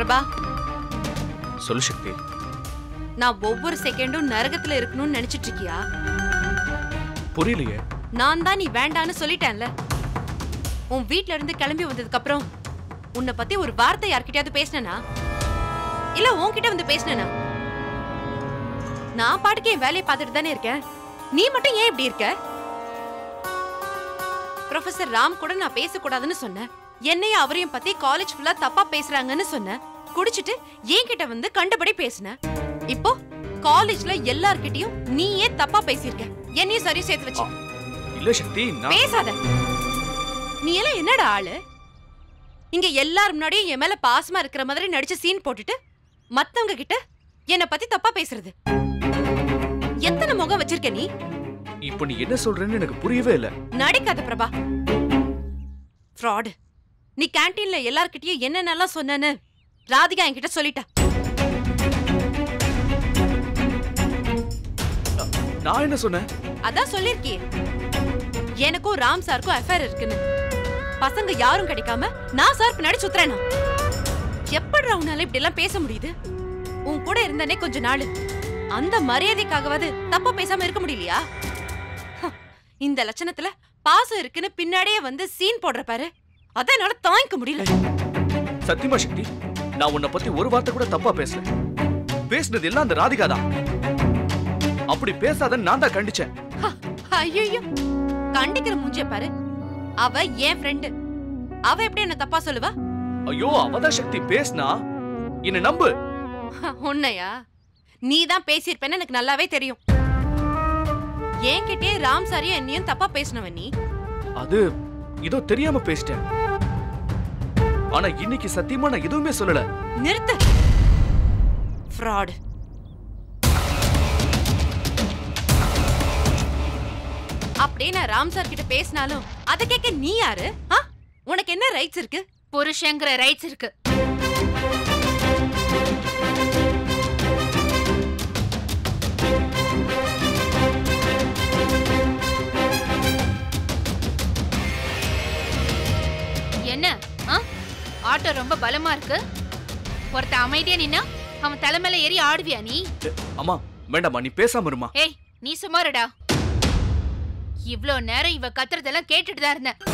பிரபா சொல்லு சக்தி நான் ஒவ்வொரு செகண்டும் நரகத்துல இருக்கணும்னு நினைச்சிட்டு இருக்கியா புரியலையே நான் தான் நீ வேண்டான்னு சொல்லிட்டேன்ல உன் வீட்ல இருந்து கிளம்பி வந்ததுக்கு அப்புறம் உன்னை பத்தி ஒரு வார்த்தை யார்கிட்டயாவது பேசினனா இல்ல உன்கிட்ட வந்து பேசினனா நான் பாட்டுக்கு என் வேலையை பார்த்துட்டு தானே இருக்கேன் நீ மட்டும் ஏன் இப்படி இருக்க ப்ரொஃபசர் ராம் கூட நான் பேசக்கூடாதுன்னு சொன்னேன் என்னையும் அவரையும் பத்தி காலேஜ் ஃபுல்லா தப்பா பேசுறாங்கன்னு சொன்னேன் குடிச்சிட்டு என்கிட்ட வந்து கண்டபடி பேசின இப்போ காலேஜ்ல எல்லார்கிட்டயும் நீயே தப்பா பேசியிருக்க என்னையும் சரி சேர்த்து வச்சு இல்ல சக்தி நான் பேசாத நீ எல்லாம் என்னடா ஆளு இங்க எல்லார் முன்னாடியும் என் மேல பாசமா இருக்கிற மாதிரி நடிச்சு சீன் போட்டுட்டு மத்தவங்க கிட்ட என்ன பத்தி தப்பா பேசுறது எத்தனை முகம் வச்சிருக்க நீ இப்போ நீ என்ன சொல்றேன்னு எனக்கு புரியவே இல்ல நடிக்காத பிரபா ஃப்ராடு நீ கேண்டீன்ல எல்லார்கிட்டயும் என்னென்னலாம் சொன்னேன்னு ராதிகா என்கிட்ட சொல்லிட்டா நான் என்ன சொன்னேன் அதான் சொல்லிருக்கியே எனக்கும் ராம் சாருக்கும் அஃபேர் இருக்குன்னு பசங்க யாரும் கிடைக்காம நான் சார் பின்னாடி சுத்துறேனா எப்படிடா உன்னால இப்படி எல்லாம் பேச முடியுது உன் கூட இருந்தனே கொஞ்ச நாள் அந்த மரியாதைக்காகவாது தப்பா பேசாம இருக்க முடியலையா ஹ, இந்த லட்சணத்துல பாசம் இருக்குன்னு பின்னாடியே வந்து சீன் போடுற பாரு அதான் என்னால தாங்கிக்க முடியல சத்தியமா சக்தி நான் உன்னை பத்தி ஒரு வார்த்தை கூட தப்பா பேசல பேசுனது எல்லாம் அந்த ராதிகா தான் அப்படி பேசாதன்னு நான் தான் கண்டிச்சேன் ஐயோ கண்டிக்கிற மூஞ்சிய பாரு அவ என் ஃப்ரெண்டு அவ எப்படி என்ன தப்பா சொல்லுவா ஐயோ அவதான் சக்தி பேசினா என்ன நம்பு உன்னையா நீ தான் பேசியிருப்பேன்னு எனக்கு நல்லாவே தெரியும் என்கிட்டயே ராம் சாரியும் என்னையும் தப்பா பேசினவன் நீ அது ஏதோ தெரியாம பேசிட்டேன் ஆனா இன்னைக்கு சத்தியமா நான் எதுவுமே சொல்லல நிறுத்து ஃப்ராடு அப்படியே நான் ராம் சார் கிட்ட பேசினாலும் அதை கேட்க நீ யாரு ஆ? உனக்கு என்ன ரைட்ஸ் இருக்கு புருஷங்கிற ரைட்ஸ் இருக்கு என்ன ஆ? ஆட்டோ ரொம்ப பலமா இருக்கு ஒருத்த அமைதியா நின்னா அவன் தலைமையில ஏறி ஆடுவியா நீ எ, அம்மா வேண்டாம்மா நீ பேசாம இருமா ஏய் நீ சுமாருடா இவ்ளோ நேரம் இவ கத்துறதெல்லாம் கேட்டுட்டு தான் இருந்தேன்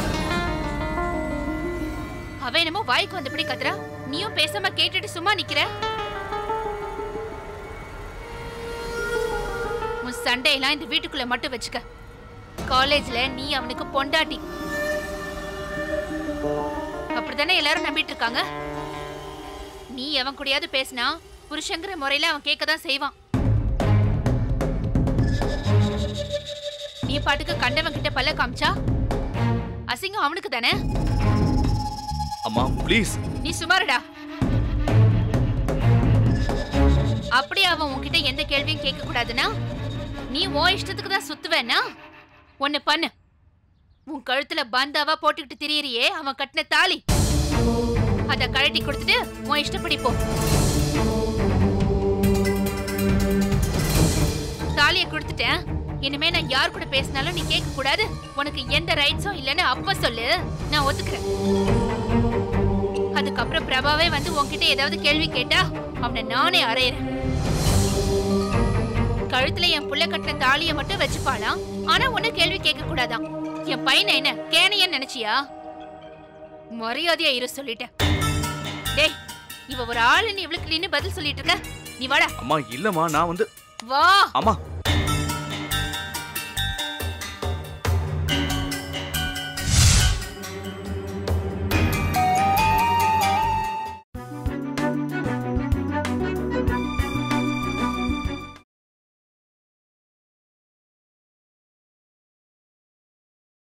அவ என்னமோ வாய்க்கு வந்தபடி கத்துறா நீயும் பேசாம கேட்டுட்டு சும்மா நிக்கிற உன் சண்டையெல்லாம் இந்த வீட்டுக்குள்ள மட்டும் வச்சுக்க காலேஜ்ல நீ அவனுக்கு பொண்டாட்டி அப்படித்தானே எல்லாரும் நம்பிட்டு இருக்காங்க நீ அவன் கூடயாவது பேசினா புருஷங்கிற முறையில அவன் கேட்க தான் செய்வான் நீ பாட்டுக்கு கண்டவன் கிட்ட பல்ல காமிச்சா அசிங்கம் அவனுக்கு தானே அம்மா ப்ளீஸ் நீ சுமாருடா அப்படி அவன் உன்கிட்ட எந்த கேள்வியும் கேட்க கூடாதுன்னா நீ உன் இஷ்டத்துக்கு தான் சுத்துவேன்னா ஒண்ணு பண்ணு உன் கழுத்துல பந்தாவா போட்டுக்கிட்டு திரியறியே அவன் கட்டின தாலி அத கழட்டி கொடுத்துட்டு உன் இஷ்டப்படி போ தாலிய கொடுத்துட்டேன் இனிமே நான் யார் கூட பேசினாலும் நீ கேட்க கூடாது உனக்கு எந்த ரைட்ஸும் இல்லைன்னு அப்ப சொல்லு நான் ஒத்துக்கிறேன் அதுக்கப்புறம் பிரபாவே வந்து உன்கிட்ட ஏதாவது கேள்வி கேட்டா அவனை நானே அறையிறேன் கழுத்துல என் புள்ள கட்டின தாலிய மட்டும் வச்சுப்பாளாம் ஆனா உன்ன கேள்வி கேட்க கூடாதாம் என் பையனை என்ன கேனையன்னு நினைச்சியா மரியாதையா இரு சொல்லிட்டேன் டேய் இவ ஒரு ஆளுன்னு இவளுக்கு நின்னு பதில் சொல்லிட்டு இருக்க நீ வாடா அம்மா இல்லம்மா நான் வந்து வா அம்மா